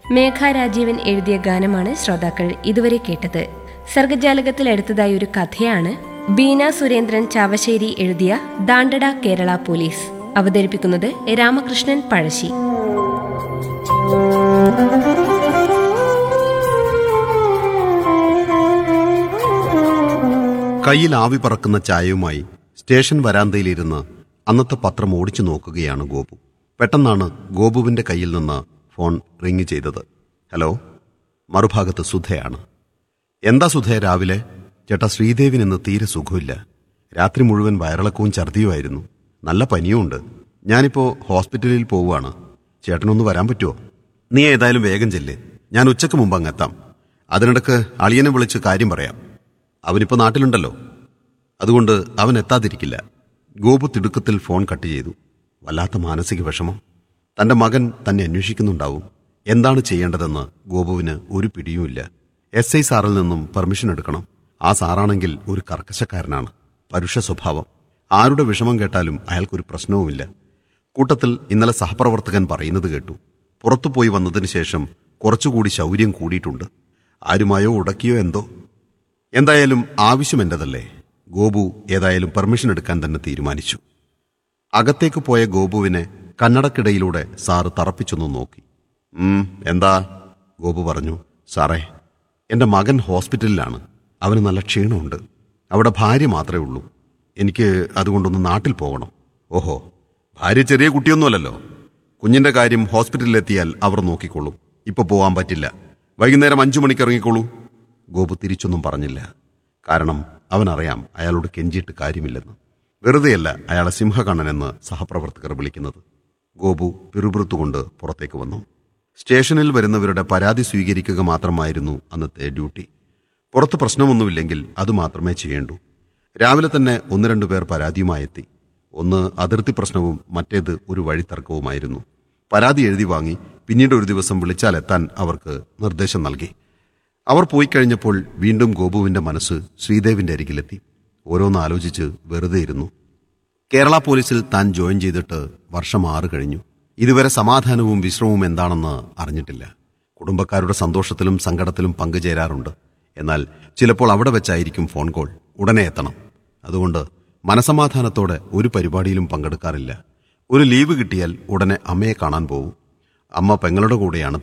മേഘ രാജീവൻ എഴുതിയ ഗാനമാണ് ശ്രോതാക്കൾ ഇതുവരെ കേട്ടത് സർഗജാലകത്തിൽ എടുത്തതായ ഒരു കഥയാണ് ബീന സുരേന്ദ്രൻ ചാവശ്ശേരി എഴുതിയ ദാണ്ടട കേരള പോലീസ് അവതരിപ്പിക്കുന്നത് രാമകൃഷ്ണൻ പഴശ്ശി കയ്യിൽ ആവി പറക്കുന്ന ചായയുമായി സ്റ്റേഷൻ വരാന്തയിലിരുന്ന് അന്നത്തെ പത്രം ഓടിച്ചു നോക്കുകയാണ് ഗോപു പെട്ടെന്നാണ് ഗോപുവിന്റെ കയ്യിൽ നിന്ന് ഫോൺ റിങ് ചെയ്തത് ഹലോ മറുഭാഗത്ത് സുധയാണ് എന്താ സുധ രാവിലെ ചേട്ടാ ശ്രീദേവിന് ഇന്ന് തീരെ സുഖമില്ല രാത്രി മുഴുവൻ വയറിളക്കവും ഛർദിയുമായിരുന്നു നല്ല പനിയുമുണ്ട് ഞാനിപ്പോ ഹോസ്പിറ്റലിൽ പോവുകയാണ് ചേട്ടനൊന്ന് വരാൻ പറ്റുമോ നീ ഏതായാലും വേഗം ചെല്ല് ഞാൻ ഉച്ചക്ക് മുമ്പ് അങ്ങെത്താം അതിനിടക്ക് അളിയനെ വിളിച്ച് കാര്യം പറയാം അവനിപ്പോ നാട്ടിലുണ്ടല്ലോ അതുകൊണ്ട് അവൻ എത്താതിരിക്കില്ല ഗോപു തിടുക്കത്തിൽ ഫോൺ കട്ട് ചെയ്തു വല്ലാത്ത മാനസിക വിഷമം തന്റെ മകൻ തന്നെ അന്വേഷിക്കുന്നുണ്ടാവും എന്താണ് ചെയ്യേണ്ടതെന്ന് ഗോപുവിന് ഒരു പിടിയുമില്ല എസ് ഐ സാറിൽ നിന്നും പെർമിഷൻ എടുക്കണം ആ സാറാണെങ്കിൽ ഒരു കർക്കശക്കാരനാണ് പരുഷ സ്വഭാവം ആരുടെ വിഷമം കേട്ടാലും അയാൾക്കൊരു പ്രശ്നവുമില്ല കൂട്ടത്തിൽ ഇന്നലെ സഹപ്രവർത്തകൻ പറയുന്നത് കേട്ടു പുറത്തുപോയി വന്നതിന് ശേഷം കുറച്ചുകൂടി ശൗര്യം കൂടിയിട്ടുണ്ട് ആരുമായോ ഉടക്കിയോ എന്തോ എന്തായാലും ആവശ്യം എന്റേതല്ലേ ഗോപു ഏതായാലും പെർമിഷൻ എടുക്കാൻ തന്നെ തീരുമാനിച്ചു അകത്തേക്ക് പോയ ഗോപുവിനെ കന്നടക്കിടയിലൂടെ സാറ് തറപ്പിച്ചൊന്ന് നോക്കി ഉം എന്താ ഗോപു പറഞ്ഞു സാറേ എന്റെ മകൻ ഹോസ്പിറ്റലിലാണ് അവന് നല്ല ക്ഷീണമുണ്ട് അവിടെ ഭാര്യ മാത്രമേ ഉള്ളൂ എനിക്ക് അതുകൊണ്ടൊന്ന് നാട്ടിൽ പോകണം ഓഹോ ഭാര്യ ചെറിയ കുട്ടിയൊന്നുമല്ലല്ലോ കുഞ്ഞിന്റെ കാര്യം ഹോസ്പിറ്റലിലെത്തിയാൽ അവർ നോക്കിക്കൊള്ളും ഇപ്പൊ പോകാൻ പറ്റില്ല വൈകുന്നേരം അഞ്ചു മണിക്ക് ഇറങ്ങിക്കോളൂ ഗോപു തിരിച്ചൊന്നും പറഞ്ഞില്ല കാരണം അവനറിയാം അയാളോട് കെഞ്ചിയിട്ട് കാര്യമില്ലെന്ന് വെറുതെയല്ല അയാളെ സിംഹകണ്ണനെന്ന് സഹപ്രവർത്തകർ വിളിക്കുന്നത് ഗോപു പിറുപിറുത്തുകൊണ്ട് പുറത്തേക്ക് വന്നു സ്റ്റേഷനിൽ വരുന്നവരുടെ പരാതി സ്വീകരിക്കുക മാത്രമായിരുന്നു അന്നത്തെ ഡ്യൂട്ടി പുറത്ത് പ്രശ്നമൊന്നുമില്ലെങ്കിൽ അത് മാത്രമേ ചെയ്യേണ്ടൂ രാവിലെ തന്നെ ഒന്ന് രണ്ടു പേർ പരാതിയുമായെത്തി ഒന്ന് അതിർത്തി പ്രശ്നവും മറ്റേത് ഒരു വഴിത്തർക്കവുമായിരുന്നു പരാതി എഴുതി വാങ്ങി പിന്നീട് ഒരു ദിവസം വിളിച്ചാൽ എത്താൻ അവർക്ക് നിർദ്ദേശം നൽകി അവർ പോയി കഴിഞ്ഞപ്പോൾ വീണ്ടും ഗോപുവിന്റെ മനസ്സ് ശ്രീദേവിന്റെ അരികിലെത്തി ഓരോന്ന് ആലോചിച്ച് വെറുതെ ഇരുന്നു കേരള പോലീസിൽ താൻ ജോയിൻ ചെയ്തിട്ട് വർഷം ആറ് കഴിഞ്ഞു ഇതുവരെ സമാധാനവും വിശ്രമവും എന്താണെന്ന് അറിഞ്ഞിട്ടില്ല കുടുംബക്കാരുടെ സന്തോഷത്തിലും സങ്കടത്തിലും പങ്കുചേരാറുണ്ട് എന്നാൽ ചിലപ്പോൾ അവിടെ വെച്ചായിരിക്കും ഫോൺ കോൾ ഉടനെ എത്തണം അതുകൊണ്ട് മനസമാധാനത്തോടെ ഒരു പരിപാടിയിലും പങ്കെടുക്കാറില്ല ഒരു ലീവ് കിട്ടിയാൽ ഉടനെ അമ്മയെ കാണാൻ പോകും അമ്മ പെങ്ങളുടെ കൂടെയാണ്